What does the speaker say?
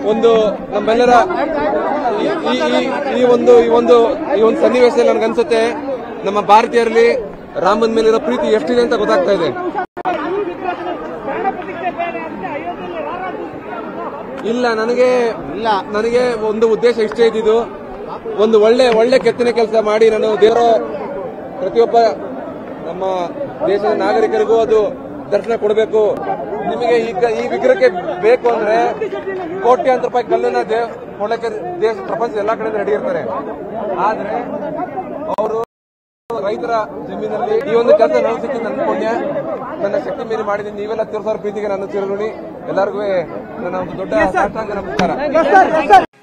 ಒಂದು ನಮ್ಮೆಲ್ಲರ ಈ- ಈ ಈ- ಈ ಒಂದು ಈ ಒಂದು ಈ ಒಂದು ಸನ್ನಿವೇಶದಲ್ಲಿ ನನ್ಗನ್ಸುತ್ತೆ ನಮ್ಮ ಭಾರತೀಯರಲ್ಲಿ ರಾಮನ ಮೇಲಿರೋ ಪ್ರೀತಿ ಎಷ್ಟಿದೆ ಅಂತ ಗೊತ್ತಾಗ್ತಾ ಇದೆ ಇಲ್ಲ ನನಗೆ ಇಲ್ಲ ನನಗೆ ಒಂದು ಉದ್ದೇಶ ಇಷ್ಟೇ ಇದ್ದಿದ್ದು ಒಂದು ಒಳ್ಳೆ ಒಳ್ಳೆ ಕೆತ್ತನೆ ಕೆಲಸ ಮಾಡಿ ನಾನು ದೇವರ ಪ್ರತಿಯೊಬ್ಬ ನಮ್ಮ ದೇಶದ ನಾಗರಿಕರಿಗೂ ಅದು ದರ್ಶನ ಕೊಡಬೇಕು ನಿಮಗೆ ಈ ಕ- ಈ ವಿಗ್ರಹಕ್ಕೆ ಬೇಕು ಅಂದ್ರೆ ಕೋಟ್ಯಾಂತರ ರೂಪಾಯಿ ಕಲ್ಲನ್ನ ದೇ- ಕೊಡಕ್ಕೆ ದೇಶ ಪ್ರಪಂಚದ ಎಲ್ಲಾ ಕಡೆ ರೆಡಿ ಇರ್ತಾರೆ ಆದ್ರೆ ಅವರು ರೈತರ ಜಮೀನಲ್ಲಿ ಈ ಒಂದು ಕೆಲಸ ನಾನು ಸಿಕ್ಕಿ ನನ್ನ ಪುಣ್ಯ ನನ್ನ ಶಕ್ತಿ ಮೀರಿ ಮಾಡಿದ್ದೀನಿ ನೀವೆಲ್ಲ ತೀರ್ಸೋರ ಪ್ರೀತಿಗೆ ನನ್ನ ಚಿರಋಣಿ ಎಲ್ಲರಿಗೂ ನನ್ನ ಒಂದು ದೊಡ್ಡ ಸಾಷ್ಟಾಂಗ ನಮಸ್ಕಾರ